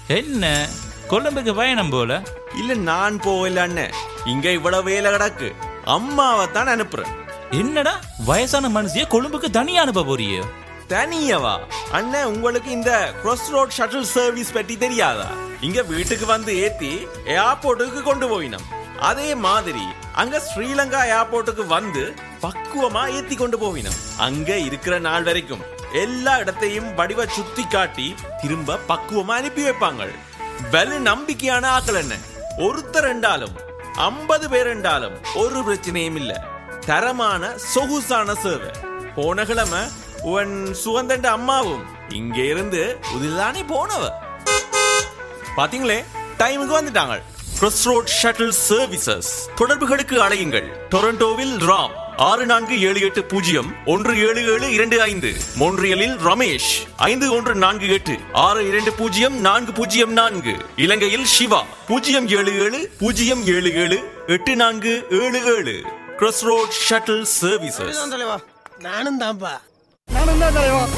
என்ன கொழும்புக்கு பயணம் போல இல்ல நான் போகல அண்ணன் இங்க இவ்வளவு வேலை கிடக்கு அம்மாவை தான் அனுப்புறேன் என்னடா வயசான மனுஷிய கொழும்புக்கு தனியா அனுப்ப போறியே தனியவா அண்ணன் உங்களுக்கு இந்த cross ரோட் ஷட்டில் சர்வீஸ் பற்றி தெரியாதா இங்க வீட்டுக்கு வந்து ஏத்தி ஏர்போர்ட்டுக்கு கொண்டு போயினோம் அதே மாதிரி அங்க ஸ்ரீலங்கா ஏர்போர்ட்டுக்கு வந்து பக்குவமா ஏத்தி கொண்டு போவினோம் அங்க இருக்கிற நாள் வரைக்கும் எல்லா இடத்தையும் வடிவ சுத்தி காட்டி திரும்ப பக்குவமா அனுப்பி வைப்பாங்க வலு நம்பிக்கையான ஆக்கள் என்ன ஒருத்தர் ரெண்டாலும் ஐம்பது பேர் ரெண்டாலும் ஒரு பிரச்சனையும் இல்ல தரமான சொகுசான சேவை போன கிழமை உன் சுகந்தண்ட அம்மாவும் இங்க இருந்து உதில்தானே போனவ பாத்தீங்களே டைமுக்கு வந்துட்டாங்க cross ரோட் ஷட்டில் சர்வீசஸ் தொடர்புகளுக்கு அழையுங்கள் டொரண்டோவில் ராம் ஆறு நான்கு ஏழு எட்டு பூஜ்ஜியம் ஒன்று ஏழு ஏழு இரண்டு ஐந்து மோன்றியலில் ரமேஷ் ஐந்து ஒன்று நான்கு எட்டு ஆறு இரண்டு பூஜ்ஜியம் நான்கு பூஜ்ஜியம் நான்கு இலங்கையில் சிவா பூஜ்ஜியம் ஏழு ஏழு பூஜ்ஜியம் ஏழு ஏழு எட்டு நான்கு ஏழு ஏழு cross ரோட் ஷட்டில் சர்வீசஸ் தலைவா நானும் தான்ப்பா நானும் தான் தலைவா